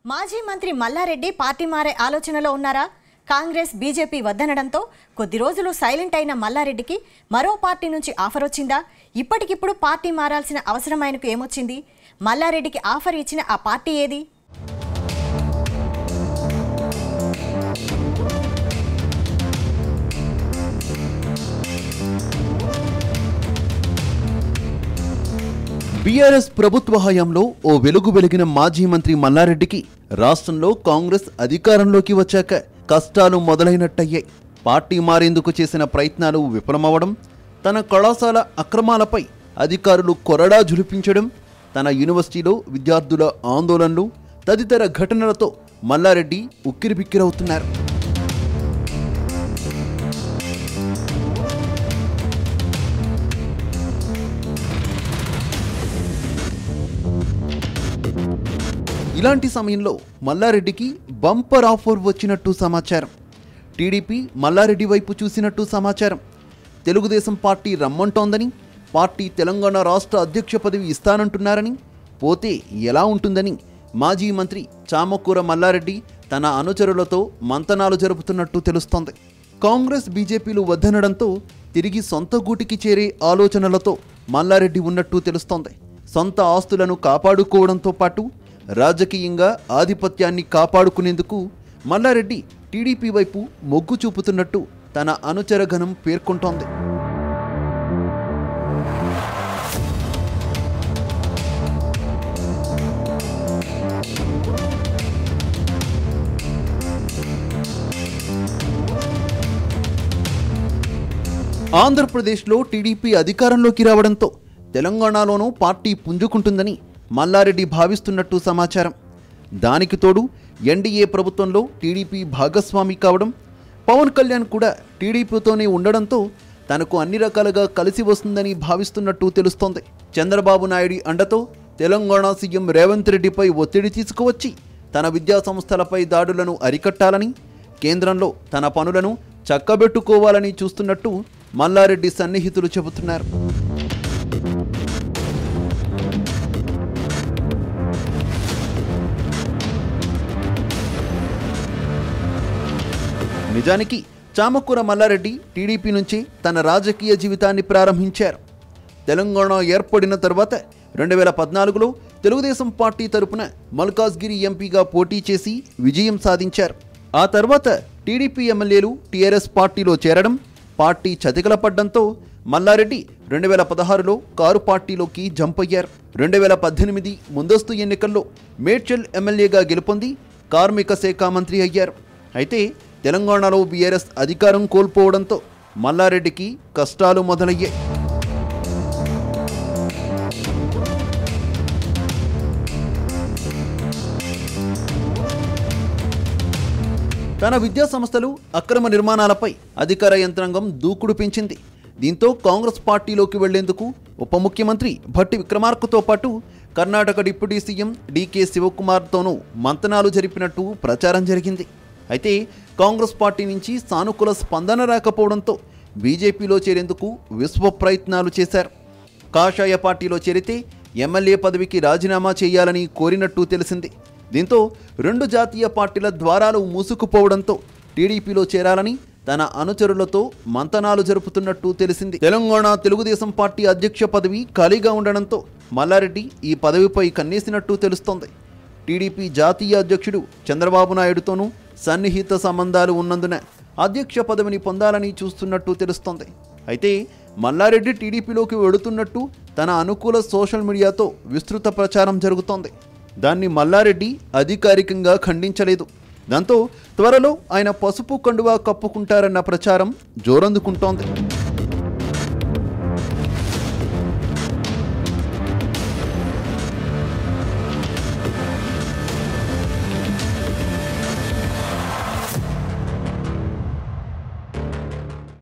మాజీ మంత్రి మల్లారెడ్డి పార్టీ మారే ఆలోచనలో ఉన్నారా కాంగ్రెస్ బీజేపీ వద్దనడంతో కొద్ది రోజులు సైలెంట్ అయిన మల్లారెడ్డికి మరో పార్టీ నుంచి ఆఫర్ వచ్చిందా ఇప్పటికిప్పుడు పార్టీ మారాల్సిన అవసరం ఆయనకు ఏమొచ్చింది మల్లారెడ్డికి ఆఫర్ ఇచ్చిన ఆ పార్టీ ఏది బీఆర్ఎస్ ప్రభుత్వ హయాంలో ఓ వెలుగు వెలిగిన మాజీ మంత్రి మల్లారెడ్డికి రాష్ట్రంలో కాంగ్రెస్ అధికారంలోకి వచ్చాక కష్టాలు మొదలైనట్టయ్యాయి పార్టీ మారేందుకు చేసిన ప్రయత్నాలు విఫలమవడం తన కళాశాల అక్రమాలపై అధికారులు కొరడా జులిపించడం తన యూనివర్సిటీలో విద్యార్థుల ఆందోళనలు తదితర ఘటనలతో మల్లారెడ్డి ఉక్కిరిబిక్కిరవుతున్నారు ఇలాంటి సమయంలో మల్లారెడ్డికి బంపర్ ఆఫర్ వచ్చినట్టు సమాచారం టీడీపీ మల్లారెడ్డి వైపు చూసినట్టు సమాచారం తెలుగుదేశం పార్టీ రమ్మంటోందని పార్టీ తెలంగాణ రాష్ట్ర అధ్యక్ష పదవి ఇస్తానంటున్నారని పోతే ఎలా ఉంటుందని మాజీ మంత్రి చామకూర మల్లారెడ్డి తన అనుచరులతో మంతనాలు జరుపుతున్నట్టు తెలుస్తోంది కాంగ్రెస్ బీజేపీలు వద్దనడంతో తిరిగి సొంత గూటికి చేరే ఆలోచనలతో మల్లారెడ్డి ఉన్నట్టు తెలుస్తోంది సొంత ఆస్తులను కాపాడుకోవడంతో పాటు రాజకీయంగా ఆధిపత్యాన్ని కాపాడుకునేందుకు మల్లారెడ్డి టీడీపీ వైపు మొగ్గు చూపుతున్నట్టు తన అనుచరగణం పేర్కొంటోంది ఆంధ్రప్రదేశ్లో టీడీపీ అధికారంలోకి రావడంతో తెలంగాణలోనూ పార్టీ పుంజుకుంటుందని మల్లారెడ్డి భావిస్తున్నట్టు సమాచారం దానికి తోడు ఎన్డీఏ ప్రభుత్వంలో టీడీపీ భాగస్వామి కావడం పవన్ కళ్యాణ్ కూడా టీడీపీతోనే ఉండడంతో తనకు అన్ని రకాలుగా కలిసి వస్తుందని భావిస్తున్నట్టు తెలుస్తోంది చంద్రబాబు నాయుడి అండతో తెలంగాణ సీఎం రేవంత్ రెడ్డిపై ఒత్తిడి తీసుకువచ్చి తన విద్యా సంస్థలపై దాడులను అరికట్టాలని కేంద్రంలో తన పనులను చక్కబెట్టుకోవాలని చూస్తున్నట్టు మల్లారెడ్డి సన్నిహితులు చెబుతున్నారు నిజానికి చామకూర మల్లారెడ్డి టీడీపీ నుంచి తన రాజకీయ జీవితాన్ని ప్రారంభించారు తెలంగాణ ఏర్పడిన తర్వాత రెండు వేల పద్నాలుగులో తెలుగుదేశం పార్టీ తరపున మల్కాజ్గిరి ఎంపీగా పోటీ చేసి విజయం సాధించారు ఆ తర్వాత టీడీపీ ఎమ్మెల్యేలు టీఆర్ఎస్ పార్టీలో చేరడం పార్టీ చతికిలపడ్డంతో మల్లారెడ్డి రెండు వేల పదహారులో కారు పార్టీలోకి జంప్ అయ్యారు రెండు వేల పద్దెనిమిది ముందస్తు ఎన్నికల్లో మేడ్చల్ ఎమ్మెల్యేగా గెలుపొంది కార్మిక శాఖ మంత్రి అయ్యారు అయితే తెలంగాణలో బీఆర్ఎస్ అధికారం కోల్పోవడంతో మల్లారెడ్డికి కష్టాలు మొదలయ్యాయి తన విద్యా సంస్థలు అక్రమ నిర్మాణాలపై అధికార యంత్రాంగం దూకుడు పెంచింది దీంతో కాంగ్రెస్ పార్టీలోకి వెళ్లేందుకు ఉప ముఖ్యమంత్రి భట్టి విక్రమార్కతో పాటు కర్ణాటక డిప్యూటీ సీఎం డీకే శివకుమార్తోనూ మంతనాలు జరిపినట్టు ప్రచారం జరిగింది అయితే కాంగ్రెస్ పార్టీ నుంచి సానుకూల స్పందన రాకపోవడంతో బీజేపీలో చేరేందుకు విశ్వ ప్రయత్నాలు చేశారు కాషాయ పార్టీలో చేరితే ఎమ్మెల్యే పదవికి రాజీనామా చేయాలని కోరినట్టు తెలిసింది దీంతో రెండు జాతీయ పార్టీల ద్వారాలు మూసుకుపోవడంతో టీడీపీలో చేరాలని తన అనుచరులతో మంతనాలు జరుపుతున్నట్టు తెలిసింది తెలంగాణ తెలుగుదేశం పార్టీ అధ్యక్ష పదవి ఖాళీగా ఉండడంతో మల్లారెడ్డి ఈ పదవిపై కన్నేసినట్టు తెలుస్తోంది టీడీపీ జాతీయ అధ్యక్షుడు చంద్రబాబు నాయుడుతోనూ సన్నిహిత సంబంధాలు ఉన్నందున అధ్యక్ష పదవిని పొందాలని చూస్తున్నట్టు తెలుస్తోంది అయితే మల్లారెడ్డి టీడీపీలోకి వెడుతున్నట్టు తన అనుకూల సోషల్ మీడియాతో విస్తృత ప్రచారం జరుగుతోంది దాన్ని మల్లారెడ్డి అధికారికంగా ఖండించలేదు దాంతో త్వరలో ఆయన పసుపు కండువా కప్పుకుంటారన్న ప్రచారం జోరందుకుంటోంది